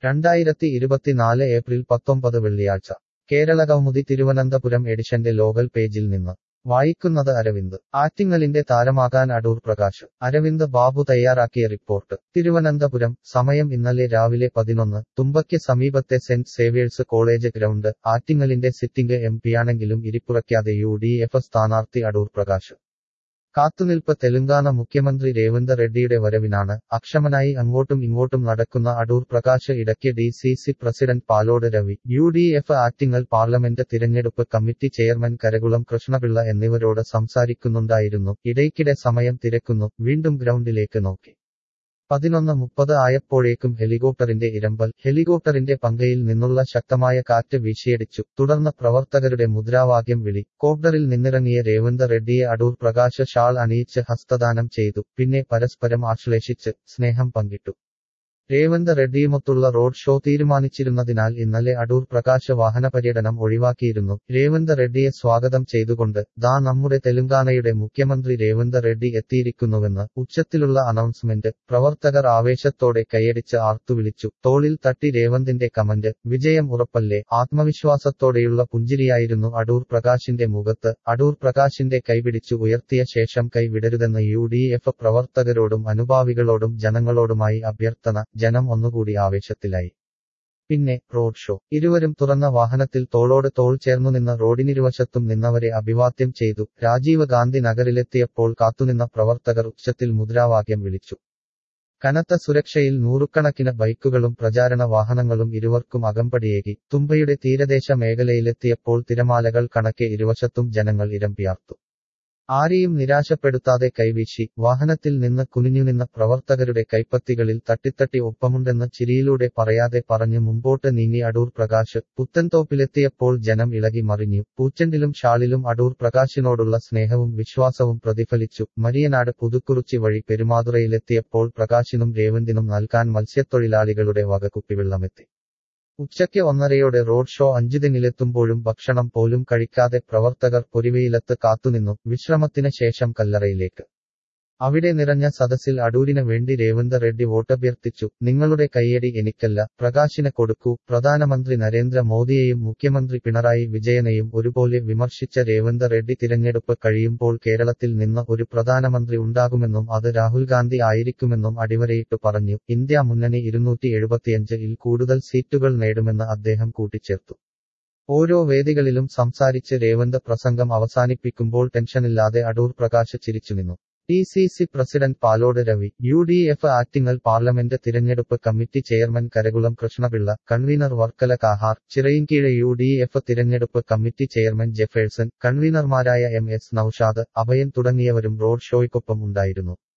രണ്ടായിരത്തി ഇരുപത്തിനാല് ഏപ്രിൽ പത്തൊമ്പത് വെള്ളിയാഴ്ച കേരളകൗമുദി തിരുവനന്തപുരം എഡിഷന്റെ ലോകൽ പേജിൽ നിന്ന് വായിക്കുന്നത് അരവിന്ദ് ആറ്റിങ്ങലിന്റെ താരമാകാൻ അടൂർ പ്രകാശ് അരവിന്ദ് ബാബു തയ്യാറാക്കിയ റിപ്പോർട്ട് തിരുവനന്തപുരം സമയം ഇന്നലെ രാവിലെ പതിനൊന്ന് തുമ്പയ്ക്ക് സമീപത്തെ സെന്റ് സേവിയേഴ്സ് കോളേജ് ഗ്രൗണ്ട് ആറ്റിങ്ങലിന്റെ സിറ്റിംഗ് എം പിയാണെങ്കിലും ഇരിപ്പുറയ്ക്കാതെ യു ഡി എഫ് സ്ഥാനാർത്ഥി അടൂർ പ്രകാശ് കാത്തുനിൽപ്പ് തെലുങ്കാന മുഖ്യമന്ത്രി രേവന്ത് റെഡ്ഡിയുടെ വരവിനാണ് അക്ഷമനായി അങ്ങോട്ടും ഇങ്ങോട്ടും നടക്കുന്ന അടൂർ പ്രകാശ് ഇടയ്ക്ക് D C C president Palode Ravi U D F Attingal parliament തിരഞ്ഞെടുപ്പ് കമ്മിറ്റി ചെയർമാൻ കരകുളം കൃഷ്ണപിള്ള എന്നിവരോട് സംസാരിക്കുന്നുണ്ടായിരുന്നു ഇടയ്ക്കിടെ സമയം തിരക്കുന്നു വീണ്ടും ഗ്രൗണ്ടിലേക്ക് നോക്കി പതിനൊന്ന് മുപ്പത് ആയപ്പോഴേക്കും ഹെലികോപ്റ്ററിന്റെ ഇരമ്പൽ ഹെലികോപ്റ്ററിന്റെ പങ്കയിൽ നിന്നുള്ള ശക്തമായ കാറ്റ് വീശിയടിച്ചു തുടർന്ന് പ്രവർത്തകരുടെ മുദ്രാവാക്യം വിളി കോപ്റ്ററിൽ നിന്നിറങ്ങിയ രേവന്ത് റെഡ്ഡിയെ അടൂർ പ്രകാശ് ഷാൾ അണിയിച്ച് ഹസ്തദാനം ചെയ്തു പിന്നെ പരസ്പരം ആശ്ലേഷിച്ച് സ്നേഹം പങ്കിട്ടു രേവന്ത് റെഡ്ഡിയുമൊത്തുള്ള റോഡ് ഷോ തീരുമാനിച്ചിരുന്നതിനാൽ ഇന്നലെ അടൂർ പ്രകാശ് വാഹന പര്യടനം ഒഴിവാക്കിയിരുന്നു രേവന്ത് റെഡ്ഡിയെ സ്വാഗതം ചെയ്തുകൊണ്ട് ദാ നമ്മുടെ തെലുങ്കാനയുടെ മുഖ്യമന്ത്രി രേവന്ത് റെഡ്ഡി എത്തിയിരിക്കുന്നുവെന്ന് ഉച്ചത്തിലുള്ള അനൗൺസ്മെന്റ് പ്രവർത്തകർ ആവേശത്തോടെ കൈയടിച്ച് ആർത്തുവിളിച്ചു തോളിൽ തട്ടി രേവന്തിന്റെ കമന്റ് വിജയം ഉറപ്പല്ലേ ആത്മവിശ്വാസത്തോടെയുള്ള പുഞ്ചിരിയായിരുന്നു അടൂർ പ്രകാശിന്റെ മുഖത്ത് അടൂർ പ്രകാശിന്റെ കൈപിടിച്ചു ഉയർത്തിയ ശേഷം കൈവിടരുതെന്ന് യു ഡി എഫ് പ്രവർത്തകരോടും അനുഭാവികളോടും ജനങ്ങളോടുമായി അഭ്യർത്ഥന ജനം ഒന്നുകൂടി ആവേശത്തിലായി പിന്നെ റോഡ് ഷോ ഇരുവരും തുറന്ന വാഹനത്തിൽ തോളോട് തോൾ ചേർന്നുനിന്ന് റോഡിനിരുവശത്തും നിന്നവരെ അഭിവാദ്യം ചെയ്തു രാജീവ് ഗാന്ധി നഗറിലെത്തിയപ്പോൾ കാത്തുനിന്ന പ്രവർത്തകർ ഉച്ചത്തിൽ മുദ്രാവാക്യം വിളിച്ചു കനത്ത സുരക്ഷയിൽ നൂറുകണക്കിന് ബൈക്കുകളും പ്രചാരണ വാഹനങ്ങളും ഇരുവർക്കും അകമ്പടിയേകി തുമ്പയുടെ തീരദേശ മേഖലയിലെത്തിയപ്പോൾ തിരമാലകൾ കണക്കെ ഇരുവശത്തും ജനങ്ങൾ ഇരമ്പിയാർത്തു ആരെയും നിരാശപ്പെടുത്താതെ കൈവീശി വാഹനത്തിൽ നിന്ന് കുനിഞ്ഞുനിന്ന പ്രവർത്തകരുടെ കൈപ്പത്തികളിൽ തട്ടിത്തട്ടി ഒപ്പമുണ്ടെന്ന് ചിരിയിലൂടെ പറയാതെ പറഞ്ഞു മുമ്പോട്ട് നീങ്ങി അടൂർ പ്രകാശ് പുത്തൻതോപ്പിലെത്തിയപ്പോൾ ജനം ഇളകി മറിഞ്ഞു പൂച്ചെണ്ടിലും ഷാളിലും അടൂർ പ്രകാശിനോടുള്ള സ്നേഹവും വിശ്വാസവും പ്രതിഫലിച്ചു മരിയനാട് പുതുക്കുറിച്ചി വഴി പെരുമാതുറയിലെത്തിയപ്പോൾ പ്രകാശിനും രേവന്തിനും നൽകാൻ മത്സ്യത്തൊഴിലാളികളുടെ വക കുപ്പിവെള്ളമെത്തി ഉച്ചയ്ക്ക് ഒന്നരയോടെ റോഡ് ഷോ അഞ്ചുതെങ്ങിലെത്തുമ്പോഴും ഭക്ഷണം പോലും കഴിക്കാതെ പ്രവർത്തകർ പൊരിവെയിലത്ത് കാത്തുനിന്നു വിശ്രമത്തിന് ശേഷം കല്ലറയിലേക്ക് അവിടെ നിറഞ്ഞ സദസ്സിൽ അടൂരിന് വേണ്ടി രേവന്ത് റെഡ്ഡി വോട്ടഭ്യർത്ഥിച്ചു നിങ്ങളുടെ കയ്യടി എനിക്കല്ല പ്രകാശിന് കൊടുക്കൂ പ്രധാനമന്ത്രി നരേന്ദ്ര മോദിയെയും മുഖ്യമന്ത്രി പിണറായി വിജയനെയും ഒരുപോലെ വിമർശിച്ച രേവന്ത് റെഡ്ഡി തിരഞ്ഞെടുപ്പ് കഴിയുമ്പോൾ കേരളത്തിൽ നിന്ന് ഒരു പ്രധാനമന്ത്രി ഉണ്ടാകുമെന്നും അത് രാഹുൽ ഗാന്ധി ആയിരിക്കുമെന്നും അടിവരയിട്ട് പറഞ്ഞു ഇന്ത്യ മുന്നണി ഇരുന്നൂറ്റി എഴുപത്തിയഞ്ച് ഇൽ കൂടുതൽ സീറ്റുകൾ നേടുമെന്ന് അദ്ദേഹം കൂട്ടിച്ചേർത്തു ഓരോ വേദികളിലും സംസാരിച്ച് രേവന്ത് പ്രസംഗം അവസാനിപ്പിക്കുമ്പോൾ ടെൻഷനില്ലാതെ അടൂർ പ്രകാശ് ചിരിച്ചുനിന്നു D C C president Palode Ravi U D F Attingal parliament തിരഞ്ഞെടുപ്പ് committee chairman Karakulam Krishnapillai convener Varkala Kahar Chirayinkeezhu U D F തിരഞ്ഞെടുപ്പ് കമ്മിറ്റി ചെയർമാൻ ജെഫേഴ്സൺ കൺവീനർമാരായ എം എസ് നൌഷാദ് അഭയൻ തുടങ്ങിയവരും റോഡ് ഷോയ്ക്കൊപ്പം ഉണ്ടായിരുന്നു